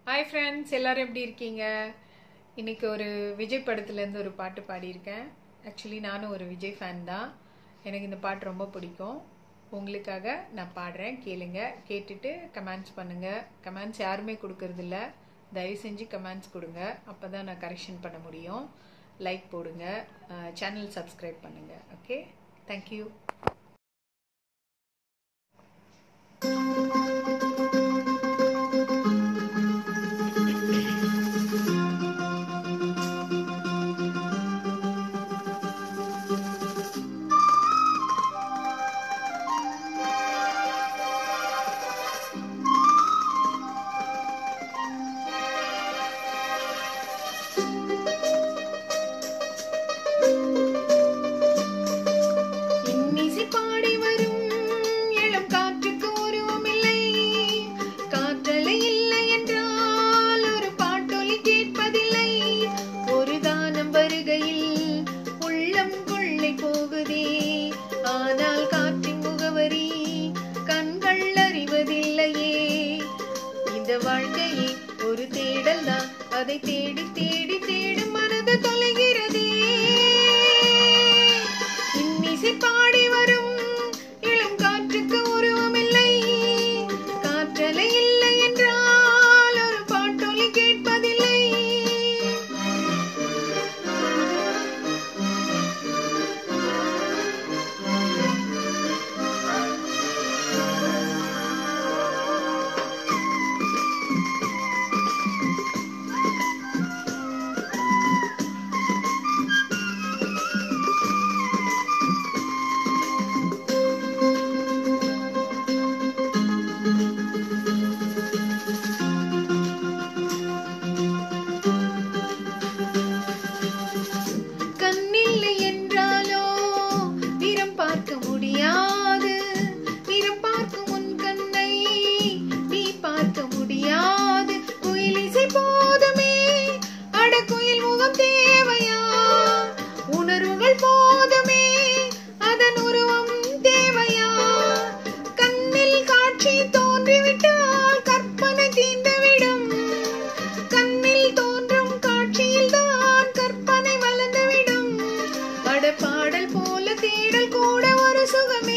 hi friends எல்லாரும் எப்படி இருக்கீங்க இன்னைக்கு ஒரு விஜய் படத்துலேருந்து ஒரு பாட்டு பாடியிருக்கேன் ஆக்சுவலி நானும் ஒரு விஜய் ஃபேன் தான் எனக்கு இந்த பாட்டு ரொம்ப பிடிக்கும் உங்களுக்காக நான் பாடுறேன் கேளுங்க கேட்டுட்டு கமெண்ட்ஸ் பண்ணுங்க கமெண்ட்ஸ் யாருமே கொடுக்கறதில்ல தயவு செஞ்சு கமெண்ட்ஸ் கொடுங்க அப்போ தான் நான் கரெக்ஷன் பண்ண முடியும் லைக் போடுங்க சேனல் சப்ஸ்கிரைப் பண்ணுங்க ஓகே தேங்க்யூ இன்னிசை பாடி வரும் இளம் காற்றுக்கு உருவமில்லை காற்றலை இல்லை என்றால் ஒரு பாட்டொலி கேட்பதில்லை ஒரு கானம் வருகையில் உள்ளம் கொள்ளை போகுதே ஆனால் காற்றின் முகவரி கண்கள் அறிவதில்லையே இந்த வாழ்க்கையே ஒரு தேடல் தான் அதை தேடி தேடி தேடும் மனது தொலைகிறதே இன்னிசை பாடி வரும் இளம் காற்றுக்கு உருவமில்லை காற்றலை இல்லை என்றால் ஒரு பாட்டொலி கேட்பதில்லை கண்ணில்லை என்றாலோ நிறம் பார்க்க முடியாது நிறம் பார்க்கும் உன் கண்ணை நீ பார்க்க முடியாது குயிலிசை போதுமே அட குயில் முகம் தேவையா உணர்வுகள் போதுமே அதன் உருவம் தேவையா கண்ணில் காட்சி தோன்றிவிட்டால் கற்பனை தீர்ந்துவிடும் கண்ணில் தோன்றும் காட்சியில் தான் கற்பனை வளர்ந்துவிடும் பட பாடல் போல தேடல் கூட ஒரு சுகமே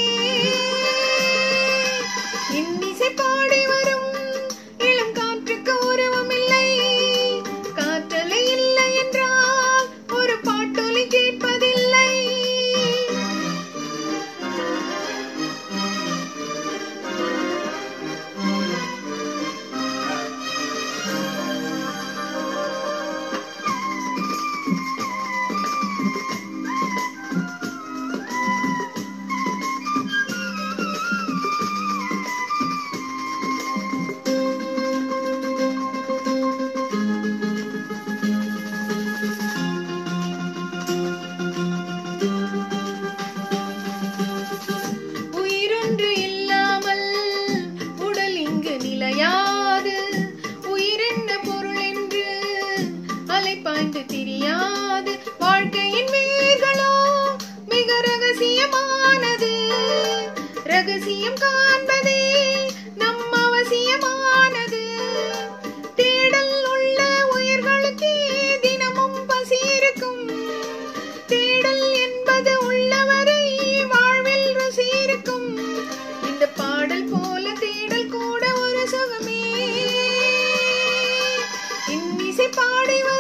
இன்னிசை பாடி வரும் இளம் காற்றுக்கு உருவமில்லை காற்றலை இல்லை என்றால் ஒரு பாட்டொலி கேட்பதில்லை உயிரொன்று இல்லாமல் உடல் இங்கு நிலையாது உயிரென்ன பொருள் என்று அலைப்பாய்ந்து தெரியாது வாழ்க்கையின் வேர்களோ மிக ரகசியமானது ரகசியம் காண்பதே நம் அவசியமானது தேடல் உள்ள உயிர்களுக்கே தினமும் பசி இருக்கும் தேடல் என்பது உள்ளவரை வாழ்வில் ருசி இருக்கும் இந்த பாடல் போல தேடல் கூட ஒரு சுகமே இன்னிசை பாடி வரும்